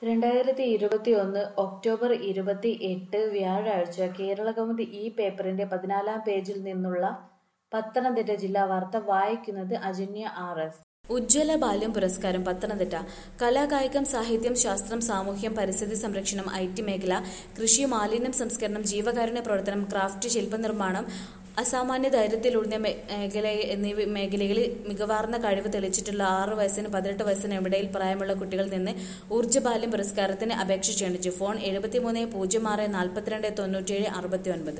രണ്ടായിരത്തി ഇരുപത്തിയൊന്ന് ഒക്ടോബർ ഇരുപത്തി എട്ട് വ്യാഴാഴ്ച കേരളകൗമുദി ഈ പേപ്പറിന്റെ പതിനാലാം പേജിൽ നിന്നുള്ള പത്തനംതിട്ട ജില്ലാ വാർത്ത വായിക്കുന്നത് അജന്യ ആർ എസ് ഉജ്ജ്വല ബാല്യം പുരസ്കാരം പത്തനംതിട്ട കലാ കായികം സാഹിത്യം ശാസ്ത്രം സാമൂഹ്യം പരിസ്ഥിതി സംരക്ഷണം ഐ ടി മേഖല കൃഷി മാലിന്യം സംസ്കരണം ജീവകാരുണ്യ പ്രവർത്തനം ക്രാഫ്റ്റ് ശില്പനിർമ്മാണം അസാമാന്യ ധൈര്യത്തിലൂന്നിയ മേ- മേഖല എന്നീ മേഖലകളിൽ മികവാർന്ന കഴിവ് തെളിച്ചിട്ടുള്ള ആറ് വയസ്സിന് പതിനെട്ട് വയസ്സിന് ഇടയിൽ പ്രായമുള്ള കുട്ടികളിൽ നിന്ന് ഊർജ്ജബാല്യം പുരസ്കാരത്തിന് അപേക്ഷ ക്ഷണിച്ചു ഫോൺ എഴുപത്തിമൂന്ന് പൂജ്യം ആറ് നാൽപ്പത്തിരണ്ട് തൊണ്ണൂറ്റിയേഴ് അറുപത്തി ഒൻപത്